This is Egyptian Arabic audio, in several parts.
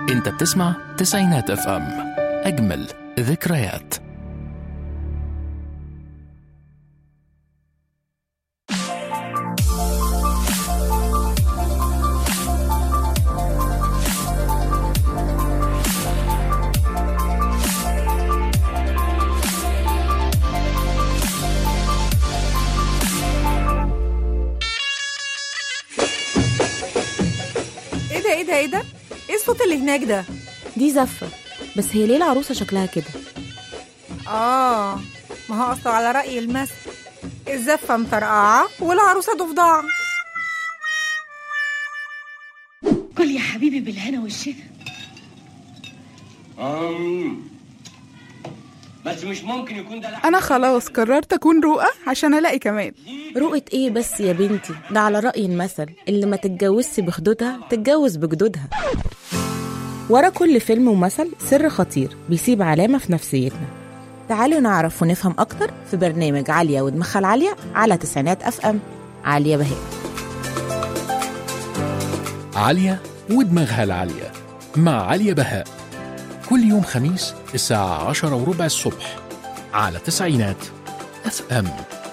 انت بتسمع تسعينات اف ام اجمل ذكريات ايه ده ايه ده ايه ده ايه الصوت اللي هناك ده دي زفة بس هي ليه العروسة شكلها كده اه ما هو اصلا على رأي المثل الزفة مطرقعة والعروسة ضفدعة كل يا حبيبي بالهنا والشفا أم. بس مش ممكن يكون ده لحم انا خلاص قررت اكون رؤى عشان الاقي كمال رؤية ايه بس يا بنتي ده على رأي المثل اللي ما تتجوزش بخدودها تتجوز بجدودها ورا كل فيلم ومثل سر خطير بيسيب علامة في نفسيتنا تعالوا نعرف ونفهم أكتر في برنامج عالية ودماغها العالية على تسعينات أف أم عالية بهاء عالية ودماغها العالية مع عليا بهاء كل يوم خميس الساعة عشرة وربع الصبح على تسعينات اف ام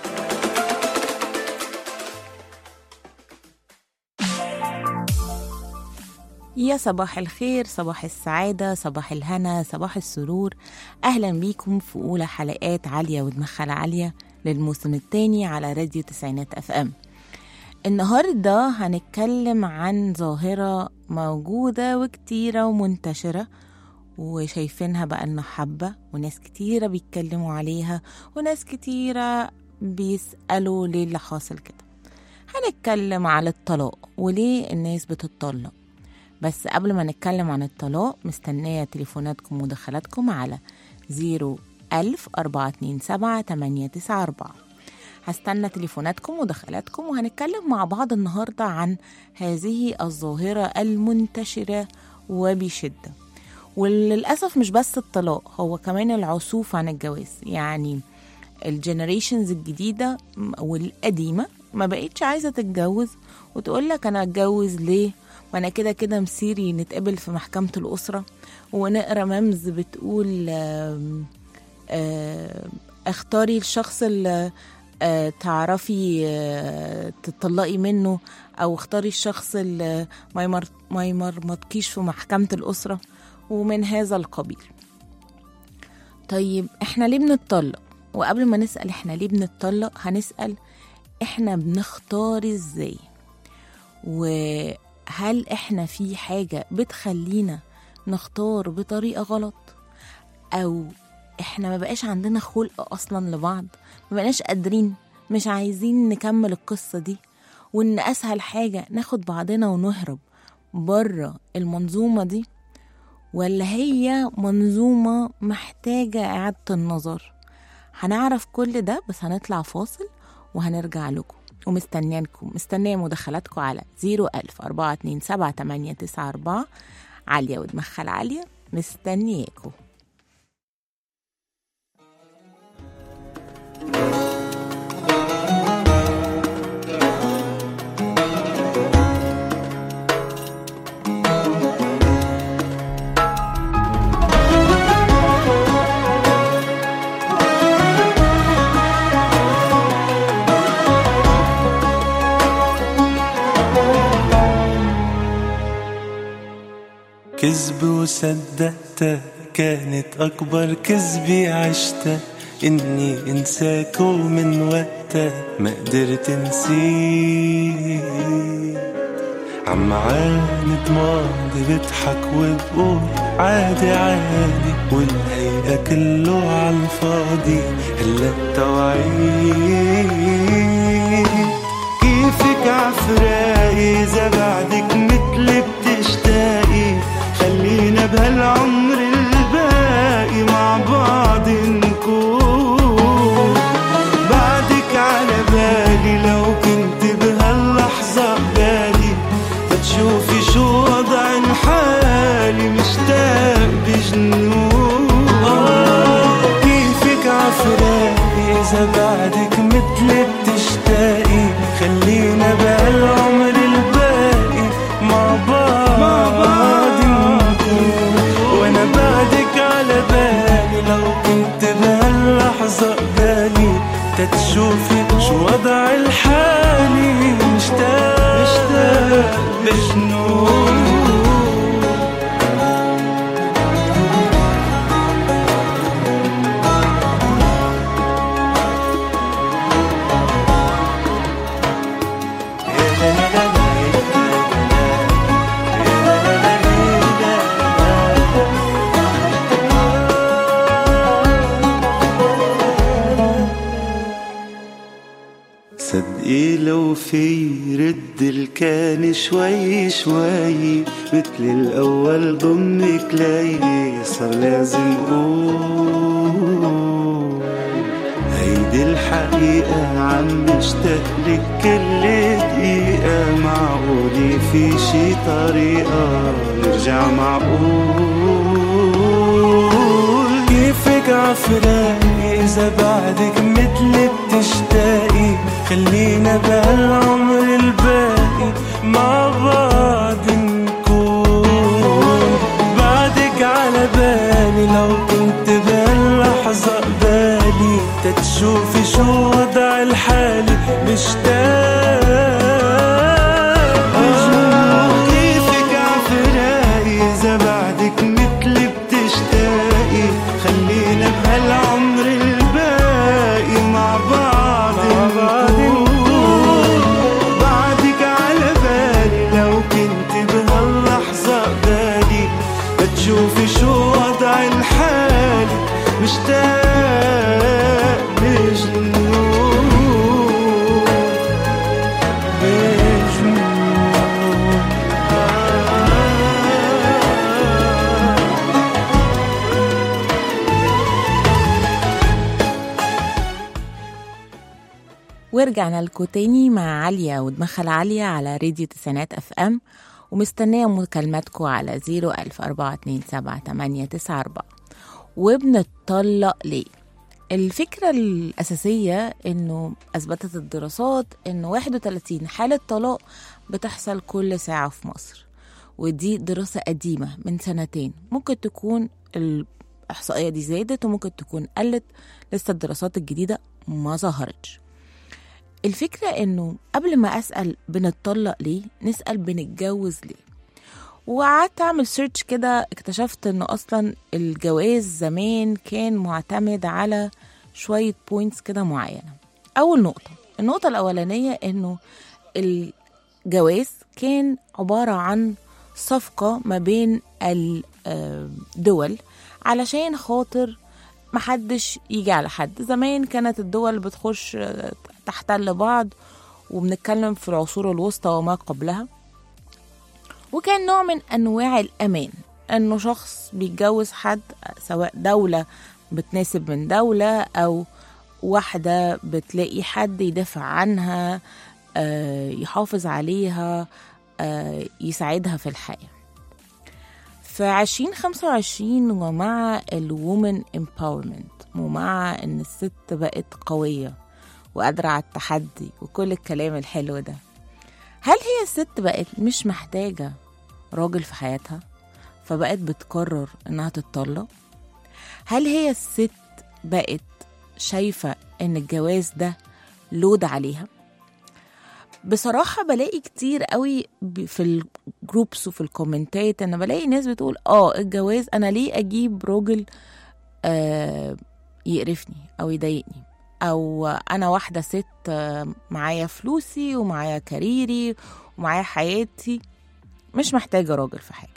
يا صباح الخير صباح السعادة صباح الهنا صباح السرور أهلا بيكم في أولى حلقات عالية ودماغها العالية للموسم الثاني على راديو تسعينات أف أم النهاردة هنتكلم عن ظاهرة موجودة وكتيرة ومنتشرة وشايفينها بقالنا حبة وناس كتيرة بيتكلموا عليها وناس كتيرة بيسألوا ليه اللي حاصل كده هنتكلم على الطلاق وليه الناس بتطلق بس قبل ما نتكلم عن الطلاق مستنية تليفوناتكم ومداخلاتكم على زيرو ألف أربعة اتنين سبعة تمانية تسعة أربعة هستنى تليفوناتكم ودخلاتكم وهنتكلم مع بعض النهاردة عن هذه الظاهرة المنتشرة وبشدة وللأسف مش بس الطلاق هو كمان العسوف عن الجواز يعني الجنريشنز الجديدة والقديمة ما بقيتش عايزة تتجوز وتقول لك أنا أتجوز ليه وأنا كده كده مسيري نتقابل في محكمة الأسرة ونقرا ممز بتقول آم، آم، اختاري الشخص اللي آه، تعرفي آه، تطلقي منه او اختاري الشخص اللي ما يمر ما يمرمطكيش في محكمة الأسرة ومن هذا القبيل طيب احنا ليه بنتطلق وقبل ما نسأل احنا ليه بنتطلق هنسأل احنا بنختار ازاي وهل احنا في حاجة بتخلينا نختار بطريقة غلط او احنا ما بقاش عندنا خلق اصلا لبعض ما بقناش قادرين مش عايزين نكمل القصة دي وان اسهل حاجة ناخد بعضنا ونهرب بره المنظومة دي ولا هي منظومة محتاجة إعادة النظر هنعرف كل ده بس هنطلع فاصل وهنرجع لكم ومستنيانكم مستنية مداخلاتكم على زيرو ألف أربعة اتنين سبعة تمانية تسعة أربعة عالية ودماغها العالية مستنياكم كذب وصدقته كانت أكبر كذبي عشتها إني أنساك ومن وقتها ما قدرت نسيت عم عاند ماضي بضحك وبقول عادي عادي والهيئة كله عالفاضي هلا توعيت كيفك عفراقي إذا بعدك مثلي بتشتاقي خلينا بهالعمر الباقي مع بعض نكون بعدك على بالي لو كنت بهاللحظة بالي فتشوفي شو وضع حالي مشتاق بجنون آه، كيفك عفراقي إذا بعدك مثلي بتشتاقي خلينا بهالعمر الباقي مع بعض, مع بعض نكون تشوفي شو وضع الحالي مشتاق مشتاق بجنون صدقي لو في رد الكان شوي شوي مثل الأول ضمك لي صار لازم قول هيدي الحقيقة عم مشتاق لك كل دقيقة معقولة في شي طريقة نرجع معقول كيفك عفراقي إذا بعدك مثلي بتشتاقي خلينا بهالعمر الباقي مع بعض نكون بعدك على بالي لو كنت بهاللحظة قبالي تتشوفي شو وضع الحالي مشتاق كيفك عفراقي إذا بعدك مثلي بتشتاقي خلينا بهالعمر الباقي مع بعض نكون بعدك على بالي لو كنت بهاللحظة قبالي بتشوفي شو وضع الحالي مشتاق بجنون بجنون ورجعنا لكم تاني مع عليا ودمخل عالية على راديو تسعينات اف ام ومستنية مكالماتكم على 010427894 وبنتطلق ليه؟ الفكرة الأساسية إنه أثبتت الدراسات إنه 31 حالة طلاق بتحصل كل ساعة في مصر ودي دراسة قديمة من سنتين ممكن تكون الإحصائية دي زادت وممكن تكون قلت لسه الدراسات الجديدة ما ظهرتش الفكرة إنه قبل ما أسأل بنتطلق ليه نسأل بنتجوز ليه وقعدت أعمل سيرش كده اكتشفت إنه أصلا الجواز زمان كان معتمد على شوية بوينتس كده معينة أول نقطة النقطة الأولانية إنه الجواز كان عبارة عن صفقة ما بين الدول علشان خاطر محدش يجي على حد زمان كانت الدول بتخش آه، تحتل بعض وبنتكلم في العصور الوسطى وما قبلها وكان نوع من انواع الامان انه شخص بيتجوز حد سواء دولة بتناسب من دولة او واحدة بتلاقي حد يدافع عنها آه، يحافظ عليها آه، يساعدها في الحياة في عشرين خمسة وعشرين ومع الوومن empowerment ومع ان الست بقت قوية وقادرة على التحدي وكل الكلام الحلو ده هل هي الست بقت مش محتاجة راجل في حياتها فبقت بتقرر انها تتطلق هل هي الست بقت شايفة ان الجواز ده لود عليها بصراحة بلاقي كتير قوي ب- في الجروبس وفي الكومنتات انا بلاقي ناس بتقول اه الجواز انا ليه اجيب راجل آه يقرفني او يضايقني او انا واحدة ست آه، معايا فلوسي ومعايا كاريري ومعايا حياتي مش محتاجة راجل في حاجة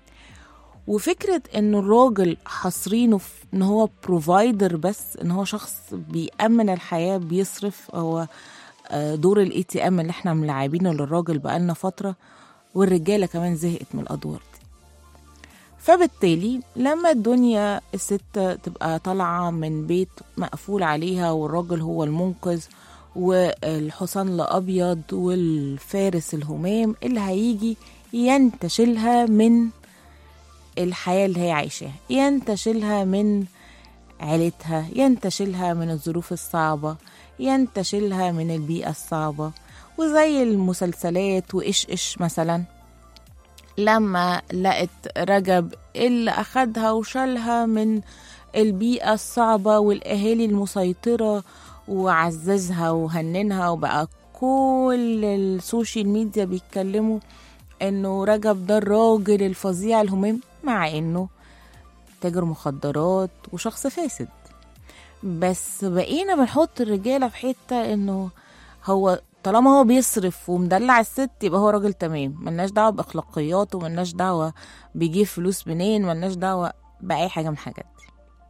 وفكرة ان الراجل حاصرينه في ان هو بروفايدر بس ان هو شخص بيأمن الحياة بيصرف هو آه، دور الاي تي ام اللي احنا ملاعبينه للراجل بقالنا فترة والرجالة كمان زهقت من الادوار دي فبالتالي لما الدنيا الست تبقى طالعة من بيت مقفول عليها والراجل هو المنقذ والحصان الأبيض والفارس الهمام اللي هيجي ينتشلها من الحياة اللي هي عايشاها ينتشلها من عيلتها ينتشلها من الظروف الصعبة ينتشلها من البيئة الصعبة وزي المسلسلات وإيش إيش مثلا لما لقت رجب اللي أخدها وشالها من البيئة الصعبة والأهالي المسيطرة وعززها وهننها وبقى كل السوشيال ميديا بيتكلموا انه رجب ده الراجل الفظيع المهم مع انه تاجر مخدرات وشخص فاسد بس بقينا بنحط الرجاله في حته انه هو طالما هو بيصرف ومدلع الست يبقى هو راجل تمام ملناش دعوه باخلاقياته ملناش دعوه بيجيب فلوس منين ملناش دعوه باي حاجه من الحاجات دي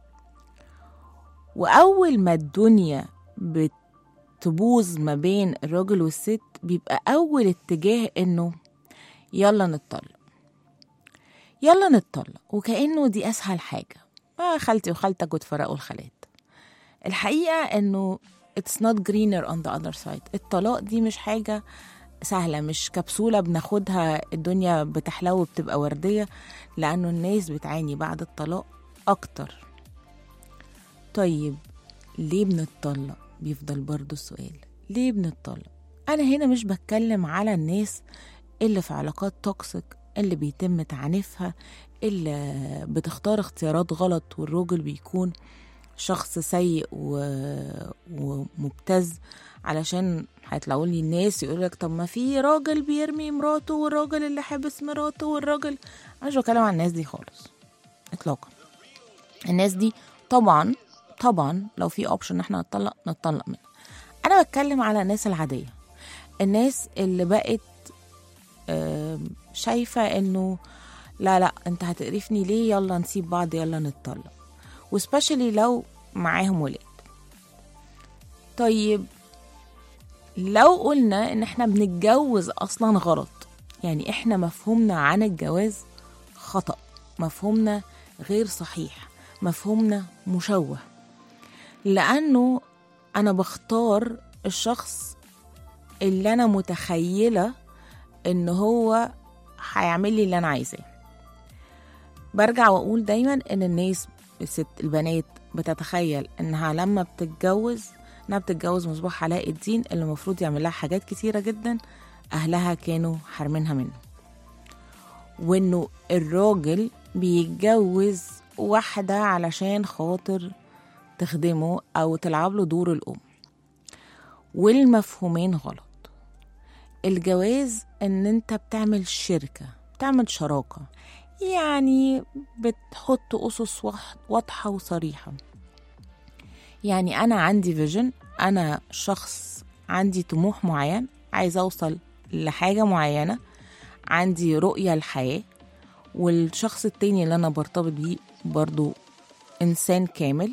واول ما الدنيا بتبوظ ما بين الراجل والست بيبقى اول اتجاه انه يلا نتطلق يلا نتطلق وكأنه دي أسهل حاجة آه خالتي وخالتك وتفرقوا الخالات الحقيقة إنه it's not greener on the other side الطلاق دي مش حاجة سهلة مش كبسولة بناخدها الدنيا بتحلو بتبقى وردية لأنه الناس بتعاني بعد الطلاق أكتر طيب ليه بنتطلق بيفضل برضو السؤال ليه بنتطلق أنا هنا مش بتكلم على الناس اللي في علاقات توكسيك اللي بيتم تعنيفها اللي بتختار اختيارات غلط والراجل بيكون شخص سيء و... ومبتز علشان هيطلعوا لي الناس يقول لك طب ما في راجل بيرمي مراته والراجل اللي حابس مراته والراجل انا مش بتكلم عن الناس دي خالص اطلاقا الناس دي طبعا طبعا لو في اوبشن ان احنا نتطلق نتطلق منها انا بتكلم على الناس العاديه الناس اللي بقت آم، شايفه انه لا لا انت هتقرفني ليه يلا نسيب بعض يلا نتطلق وسبيشالي لو معاهم ولاد طيب لو قلنا ان احنا بنتجوز اصلا غلط يعني احنا مفهومنا عن الجواز خطأ مفهومنا غير صحيح مفهومنا مشوه لانه انا بختار الشخص اللي انا متخيله ان هو هيعمل لي اللي انا عايزاه برجع واقول دايما ان الناس الست البنات بتتخيل انها لما بتتجوز انها بتتجوز مصباح علاء الدين اللي المفروض يعمل لها حاجات كتيره جدا اهلها كانوا حارمينها منه وانه الراجل بيتجوز واحده علشان خاطر تخدمه او تلعب له دور الام والمفهومين غلط الجواز ان انت بتعمل شركة بتعمل شراكة يعني بتحط أسس واح- واضحة وصريحة يعني أنا عندي فيجن أنا شخص عندي طموح معين عايز أوصل لحاجة معينة عندي رؤية الحياة والشخص التاني اللي أنا برتبط بيه برضو إنسان كامل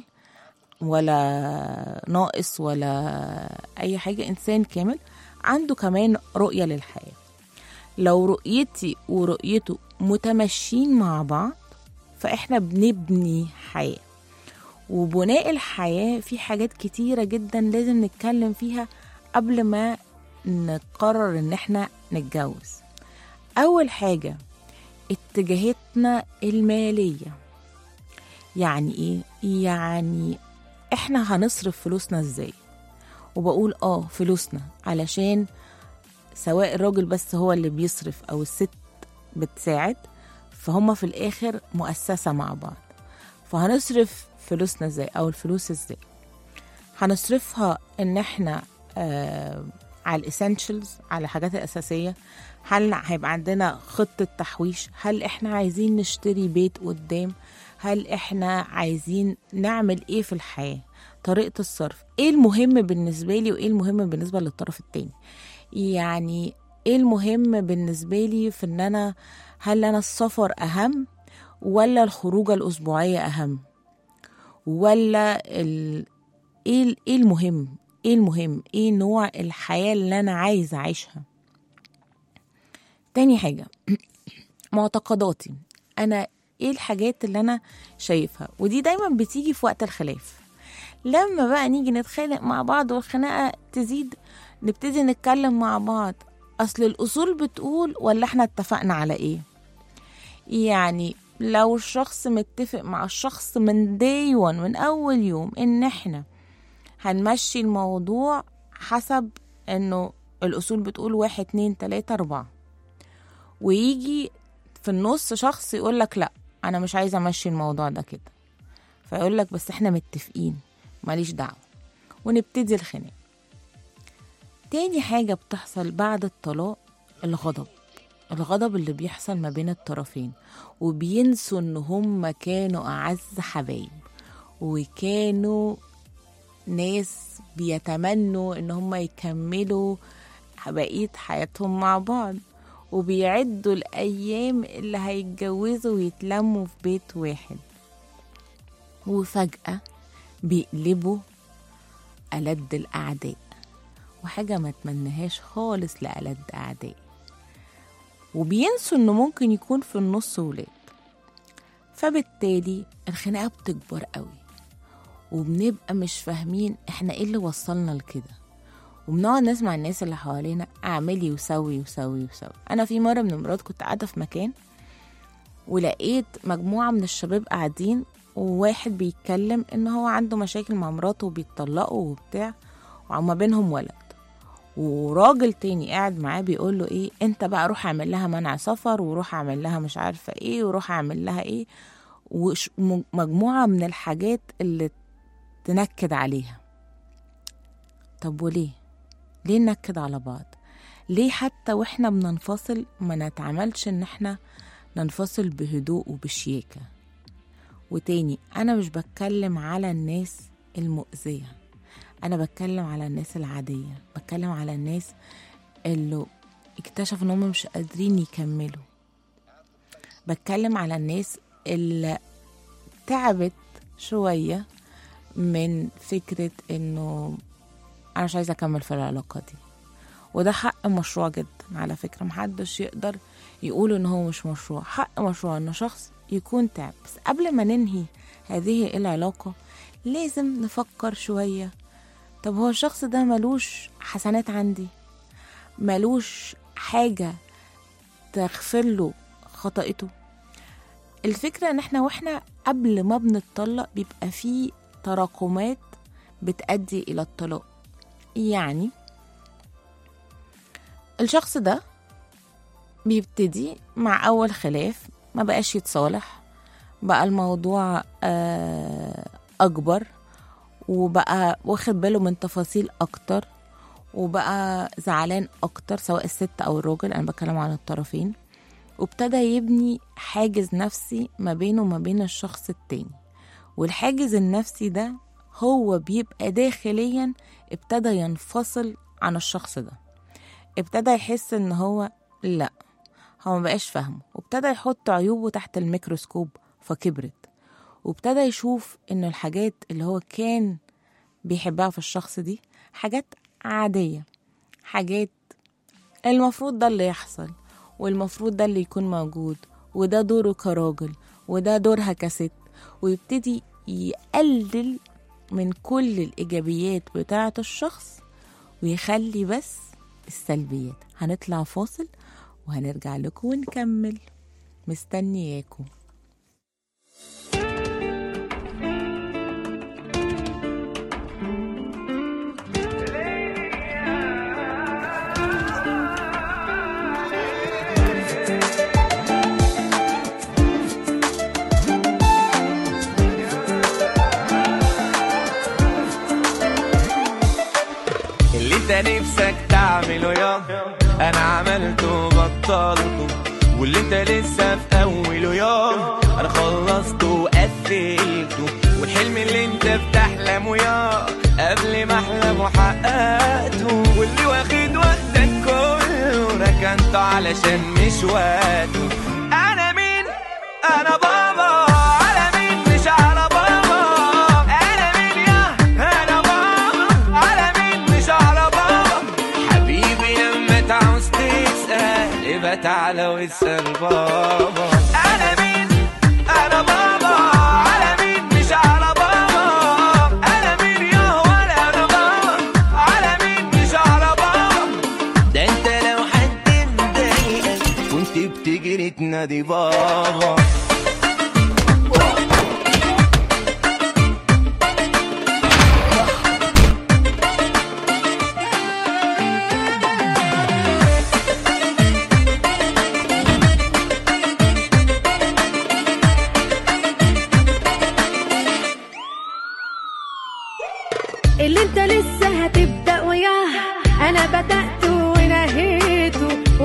ولا ناقص ولا أي حاجة إنسان كامل عنده كمان رؤية للحياة لو رؤيتي ورؤيته متمشين مع بعض فإحنا بنبني حياة وبناء الحياة في حاجات كتيرة جدا لازم نتكلم فيها قبل ما نقرر إن إحنا نتجوز أول حاجة اتجاهاتنا المالية يعني إيه؟ يعني إحنا هنصرف فلوسنا إزاي وبقول اه فلوسنا علشان سواء الراجل بس هو اللي بيصرف او الست بتساعد فهم في الاخر مؤسسة مع بعض فهنصرف فلوسنا ازاي او الفلوس ازاي هنصرفها ان احنا آه على الاسينشلز على الحاجات الاساسيه هل هيبقى عندنا خطه تحويش هل احنا عايزين نشتري بيت قدام هل احنا عايزين نعمل ايه في الحياه طريقه الصرف ايه المهم بالنسبه لي وايه المهم بالنسبه للطرف التاني يعني ايه المهم بالنسبه لي في ان انا هل انا السفر اهم ولا الخروجه الاسبوعيه اهم ولا ال... ايه ال- ايه المهم ايه المهم ايه نوع الحياه اللي انا عايزه اعيشها تاني حاجه معتقداتي انا ايه الحاجات اللي انا شايفها ودي دايما بتيجي في وقت الخلاف لما بقى نيجي نتخانق مع بعض والخناقه تزيد نبتدي نتكلم مع بعض اصل الاصول بتقول ولا احنا اتفقنا على ايه يعني لو الشخص متفق مع الشخص من داي وان من اول يوم ان احنا هنمشي الموضوع حسب انه الاصول بتقول واحد اتنين تلاتة اربعة ويجي في النص شخص يقول لك لا انا مش عايزه امشي الموضوع ده كده فيقول لك بس احنا متفقين ماليش دعوه ونبتدي الخناق تاني حاجة بتحصل بعد الطلاق الغضب الغضب اللي بيحصل ما بين الطرفين وبينسوا ان هم كانوا اعز حبايب وكانوا ناس بيتمنوا ان هم يكملوا بقية حياتهم مع بعض وبيعدوا الأيام اللي هيتجوزوا ويتلموا في بيت واحد وفجأة بيقلبوا ألد الأعداء وحاجة ما تمنهاش خالص لألد أعداء وبينسوا إنه ممكن يكون في النص ولاد فبالتالي الخناقة بتكبر قوي وبنبقى مش فاهمين احنا ايه اللي وصلنا لكده وبنقعد نسمع الناس اللي حوالينا اعملي وسوي وسوي وسوي انا في مره من المرات كنت قاعده في مكان ولقيت مجموعه من الشباب قاعدين وواحد بيتكلم ان هو عنده مشاكل مع مراته وبيتطلقوا وبتاع وما بينهم ولد وراجل تاني قاعد معاه بيقول له ايه انت بقى روح اعمل لها منع سفر وروح اعمل لها مش عارفه ايه وروح اعمل لها ايه ومجموعه من الحاجات اللي تنكد عليها طب وليه ليه ننكد على بعض ليه حتى واحنا بننفصل ما نتعملش ان احنا ننفصل بهدوء وبشياكة وتاني انا مش بتكلم على الناس المؤذية انا بتكلم على الناس العادية بتكلم على الناس اللي اكتشفوا انهم مش قادرين يكملوا بتكلم على الناس اللي تعبت شوية من فكرة انه انا مش عايزة اكمل في العلاقة دي وده حق مشروع جدا على فكرة محدش يقدر يقول ان هو مش مشروع حق مشروع ان شخص يكون تعب بس قبل ما ننهي هذه العلاقة لازم نفكر شوية طب هو الشخص ده ملوش حسنات عندي ملوش حاجة تغفر له خطأته الفكرة ان احنا واحنا قبل ما بنتطلق بيبقى فيه تراكمات بتأدي إلى الطلاق يعني الشخص ده بيبتدي مع أول خلاف ما بقاش يتصالح بقى الموضوع آه، أكبر وبقى واخد باله من تفاصيل أكتر وبقى زعلان أكتر سواء الست أو الراجل أنا بتكلم عن الطرفين وابتدى يبني حاجز نفسي ما بينه وما بين الشخص التاني والحاجز النفسي ده هو بيبقى داخليا ابتدى ينفصل عن الشخص ده ابتدى يحس ان هو لا هو مبقاش فاهمه وابتدى يحط عيوبه تحت الميكروسكوب فكبرت وابتدى يشوف ان الحاجات اللي هو كان بيحبها في الشخص دي حاجات عادية حاجات المفروض ده اللي يحصل والمفروض ده اللي يكون موجود وده دوره كراجل وده دورها كست ويبتدي يقلل من كل الإيجابيات بتاعة الشخص ويخلي بس السلبيات هنطلع فاصل وهنرجع لكم ونكمل مستنياكم اللي انت نفسك تعمله يا انا عملته وبطلته واللي انت لسه في اوله يا انا خلصته وقفلته والحلم اللي انت بتحلمه يا قبل ما احلم وحققته واللي واخد وقتك كله ركنته علشان مش وقته انا مين انا بابا على مين مش على بابا انا مين يا انا بابا على مين مش على بابا حبيبي لما تعوز تسأل يبقى تعالى واسأل بابا انا مين انا بابا على مين مش على بابا انا مين يا ولا انا بابا على مين مش على بابا ده انت لو حد مضايقك كنت بتجري تنادي بابا اللي انت لسه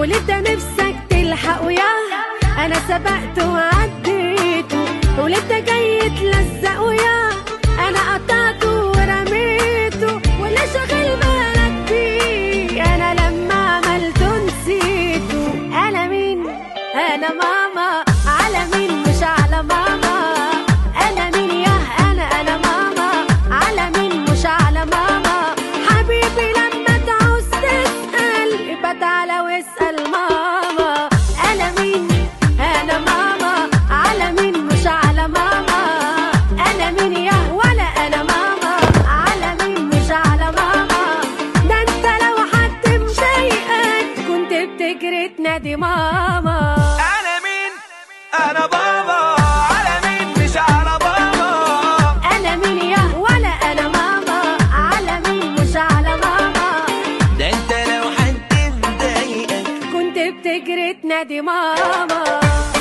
ولد نفسك تلحق وياه انا سبقت وعديته ولد جاي تلزق وياه انا قطعته ورميته واللي شاغل بالك بيه انا لما عملته نسيته انا مين انا ماما على مين مش على ماما انا مين يا انا انا ماما على مين مش على ماما حبيبي لما تعوز تسأل يبقى تعالى واسأل ماما انا مين انا ماما على مين مش على ماما انا مين يا ولا انا ماما على مين مش على ماما ده انت لو حد مضايقك كنت بتجري تنادي ماما انا مين انا بابا على مين مش على بابا انا مين يا ولا انا ماما على مين مش على ماما ده انت لو حد مضايقك كنت بتجري تنادي ماما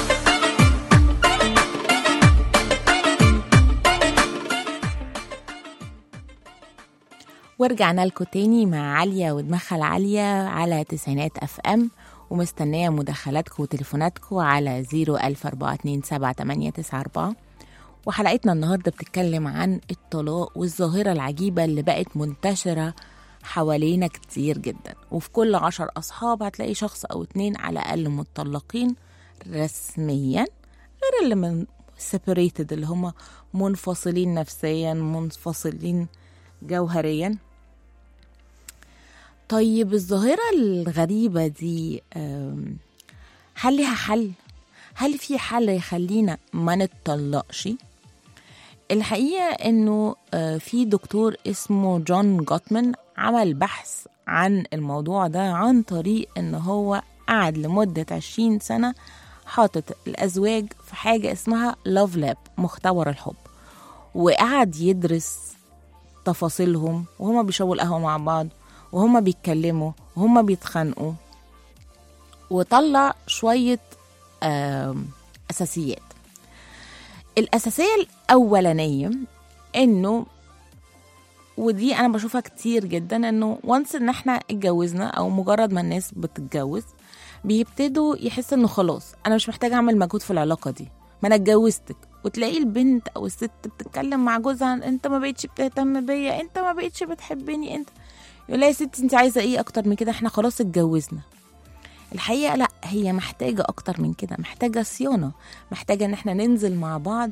ورجعنا لكم تاني مع عليا ودمخل عالية على تسعينات اف ام ومستنية مداخلاتكم وتليفوناتكم على 014278894 وحلقتنا النهاردة بتتكلم عن الطلاق والظاهرة العجيبة اللي بقت منتشرة حوالينا كتير جدا وفي كل عشر أصحاب هتلاقي شخص أو اتنين على الأقل مطلقين رسميا غير اللي من separated اللي هم منفصلين نفسيا منفصلين جوهريا طيب الظاهرة الغريبة دي أم، هل ليها حل؟ هل في حل يخلينا ما نتطلقش؟ الحقيقة انه آه، في دكتور اسمه جون جوتمان عمل بحث عن الموضوع ده عن طريق ان هو قعد لمدة 20 سنة حاطط الأزواج في حاجة اسمها لاف لاب مختبر الحب وقعد يدرس تفاصيلهم وهما بيشربوا القهوة مع بعض وهما بيتكلموا وهما بيتخانقوا وطلع شوية آم، أساسيات الأساسية الأولانية إنه ودي أنا بشوفها كتير جدا إنه وانس إن إحنا اتجوزنا أو مجرد ما الناس بتتجوز بيبتدوا يحسوا إنه خلاص أنا مش محتاجة أعمل مجهود في العلاقة دي ما أنا اتجوزتك وتلاقي البنت أو الست بتتكلم مع جوزها أنت ما بقتش بتهتم بيا أنت ما بقتش بتحبني أنت يقول لها يا ستي أنت عايزة إيه أكتر من كده إحنا خلاص اتجوزنا الحقيقة لا هي محتاجة أكتر من كده محتاجة صيانة محتاجة إن احنا ننزل مع بعض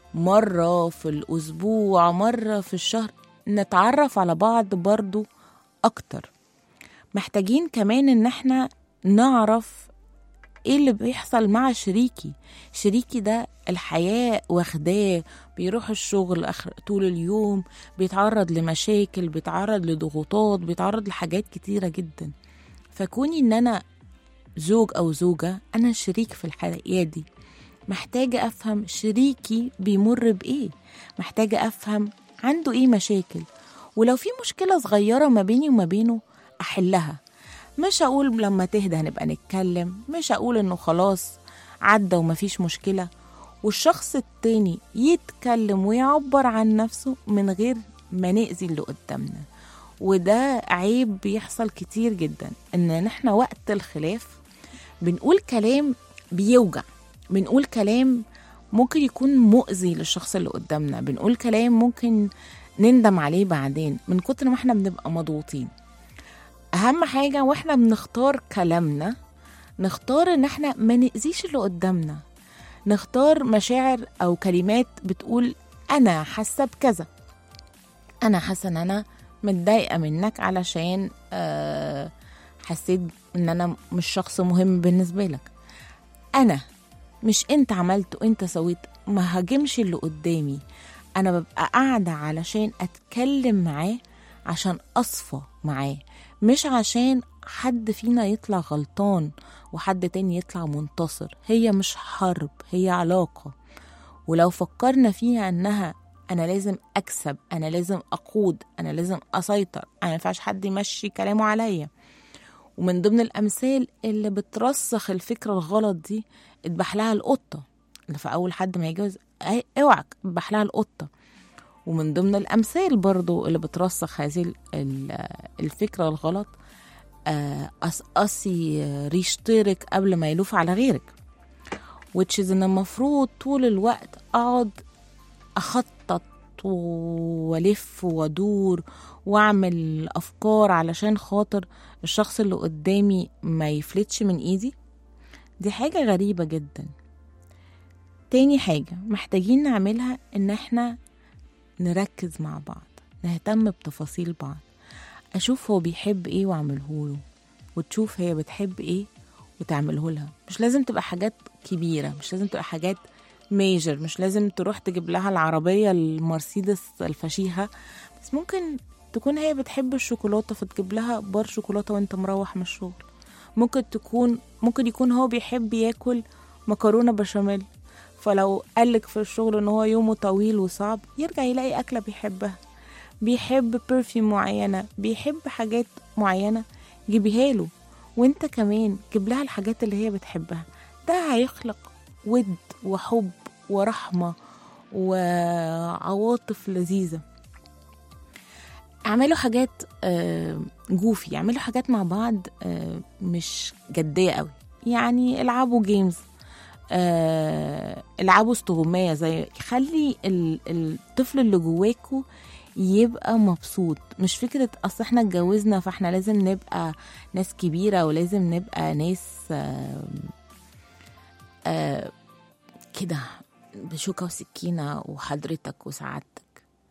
مرة في الأسبوع مرة في الشهر نتعرف على بعض برضو أكتر محتاجين كمان إن احنا نعرف ايه اللي بيحصل مع شريكي شريكي ده الحياة واخداه بيروح الشغل آخر طول اليوم بيتعرض لمشاكل بيتعرض لضغوطات بيتعرض لحاجات كتيرة جدا فكوني ان انا زوج او زوجة انا شريك في الحياة دي محتاجة افهم شريكي بيمر بايه محتاجة افهم عنده ايه مشاكل ولو في مشكلة صغيرة ما بيني وما بينه احلها مش هقول لما تهدى هنبقى نتكلم مش هقول انه خلاص عدى ومفيش مشكلة والشخص التاني يتكلم ويعبر عن نفسه من غير ما نأذي اللي قدامنا وده عيب بيحصل كتير جدا ان احنا وقت الخلاف بنقول كلام بيوجع بنقول كلام ممكن يكون مؤذي للشخص اللي قدامنا بنقول كلام ممكن نندم عليه بعدين من كتر ما احنا بنبقى مضغوطين اهم حاجة واحنا بنختار كلامنا نختار ان احنا ما نأذيش اللي قدامنا نختار مشاعر او كلمات بتقول انا حاسة بكذا انا حاسة ان انا متضايقة منك علشان آه، حسيت ان انا مش شخص مهم بالنسبة لك انا مش انت عملت وانت سويت ما هاجمش اللي قدامي انا ببقى قاعدة علشان اتكلم معاه عشان اصفى معاه مش عشان حد فينا يطلع غلطان وحد تاني يطلع منتصر هي مش حرب هي علاقة ولو فكرنا فيها انها انا لازم اكسب انا لازم اقود انا لازم اسيطر انا ما ينفعش حد يمشي كلامه عليا ومن ضمن الامثال اللي بترسخ الفكره الغلط دي اذبح لها القطه اللي في اول حد ما يتجوز أي- اوعك اذبح لها القطه ومن ضمن الامثال برضو اللي بترسخ هذه ال- ال- الفكره الغلط آه، قصقصي آه، ريش طيرك قبل ما يلوف على غيرك which is ان المفروض طول الوقت اقعد اخطط والف وادور واعمل افكار علشان خاطر الشخص اللي قدامي ما يفلتش من ايدي دي حاجة غريبة جدا تاني حاجة محتاجين نعملها ان احنا نركز مع بعض نهتم بتفاصيل بعض اشوف هو بيحب ايه واعملهوله وتشوف هي بتحب ايه وتعمله لها مش لازم تبقى حاجات كبيرة مش لازم تبقى حاجات ميجر مش لازم تروح تجيب لها العربية المرسيدس الفشيخة بس ممكن تكون هي بتحب الشوكولاتة فتجيب لها بار شوكولاتة وانت مروح من الشغل ممكن تكون ممكن يكون هو بيحب ياكل مكرونة بشاميل فلو قالك في الشغل ان هو يومه طويل وصعب يرجع يلاقي أكلة بيحبها بيحب برفيوم معينة بيحب حاجات معينة جيبيها له وانت كمان جيب لها الحاجات اللي هي بتحبها ده هيخلق ود وحب ورحمة وعواطف لذيذة اعملوا حاجات آه، جوفي اعملوا حاجات مع بعض آه، مش جدية قوي يعني العبوا جيمز آه، العبوا استغماية زي خلي ال- الطفل اللي جواكوا يبقى مبسوط مش فكرة أصل احنا اتجوزنا فاحنا لازم نبقى ناس كبيرة ولازم نبقى ناس آه آه كده بشوكة وسكينة وحضرتك وسعادتك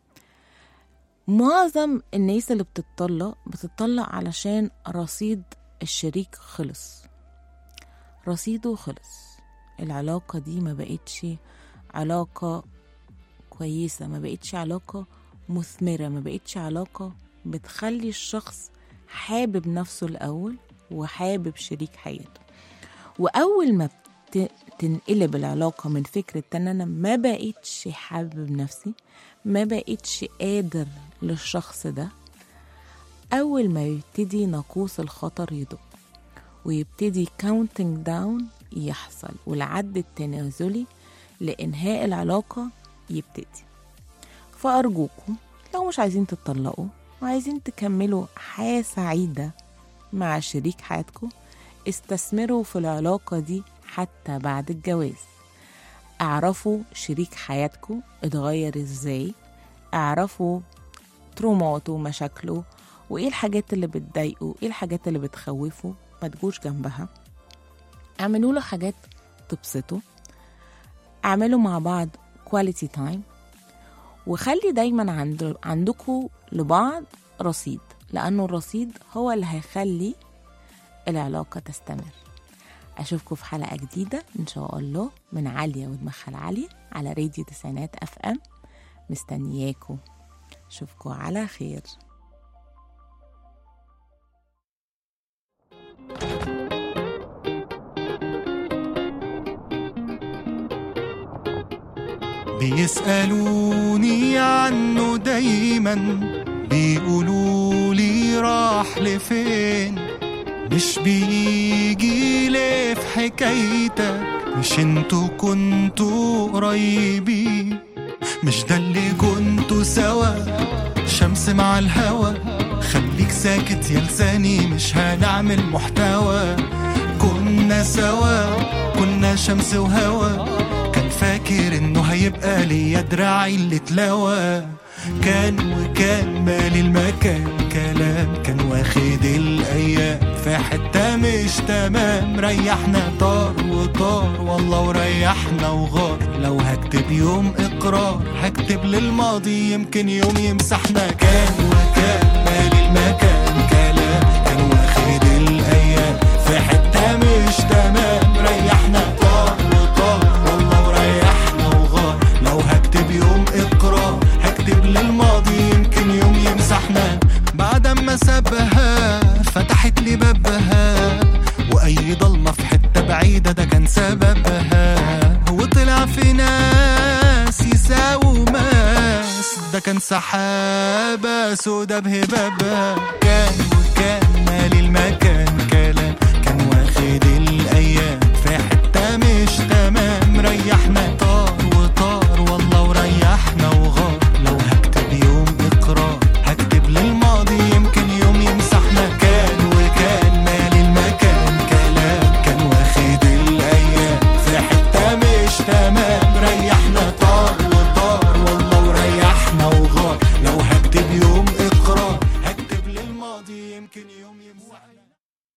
معظم الناس اللي بتطلق بتطلق علشان رصيد الشريك خلص رصيده خلص العلاقة دي ما بقتش علاقة كويسة ما بقتش علاقة مثمرة ما بقتش علاقة بتخلي الشخص حابب نفسه الأول وحابب شريك حياته وأول ما بت- تنقلب العلاقة من فكرة ان انا ما بقيتش حابب نفسي ما بقيتش قادر للشخص ده أول ما يبتدي ناقوس الخطر يدق ويبتدي كاونتنج داون يحصل والعد التنازلي لإنهاء العلاقة يبتدي فأرجوكم لو مش عايزين تتطلقوا وعايزين تكملوا حياة سعيدة مع شريك حياتكم استثمروا في العلاقة دي حتى بعد الجواز اعرفوا شريك حياتكم اتغير ازاي اعرفوا تروماته ومشاكله وايه الحاجات اللي بتضايقه ايه الحاجات اللي بتخوفه ما تجوش جنبها اعملوا له حاجات تبسطه اعملوا مع بعض كواليتي تايم وخلي دايما عند عندكم لبعض رصيد لانه الرصيد هو اللي هيخلي العلاقه تستمر اشوفكم في حلقه جديده ان شاء الله من عاليه ودمخل عاليه على راديو تسعينات اف ام مستنياكم اشوفكم على خير بيسألوني عنه دايما بيقولوا لي راح لفين مش بيجي ليه في حكايتك مش انتوا كنتوا قريبين مش ده اللي كنتوا سوا شمس مع الهوا خليك ساكت يا لساني مش هنعمل محتوى كنا سوا كنا شمس وهوا كان فاكر انه هيبقى ليا دراعي اللي اتلوى كان وكان مالي المكان كلام كان واخد الايام في حته مش تمام ريحنا طار وطار والله وريحنا وغار لو هكتب يوم اقرار هكتب للماضي يمكن يوم يمسحنا كان وكان مالي المكان كلام كان واخد الايام في حته مش تمام ريحنا طار وطار والله وريحنا وغار لو هكتب يوم اقرار هكتب للماضي يمكن يوم يمسحنا بعد ما سابها فتحت لي بابها واي ضلمه في حته بعيده ده كان سببها وطلع في ناس يساووا ماس ده كان سحابه سودا بهبابها كان وكان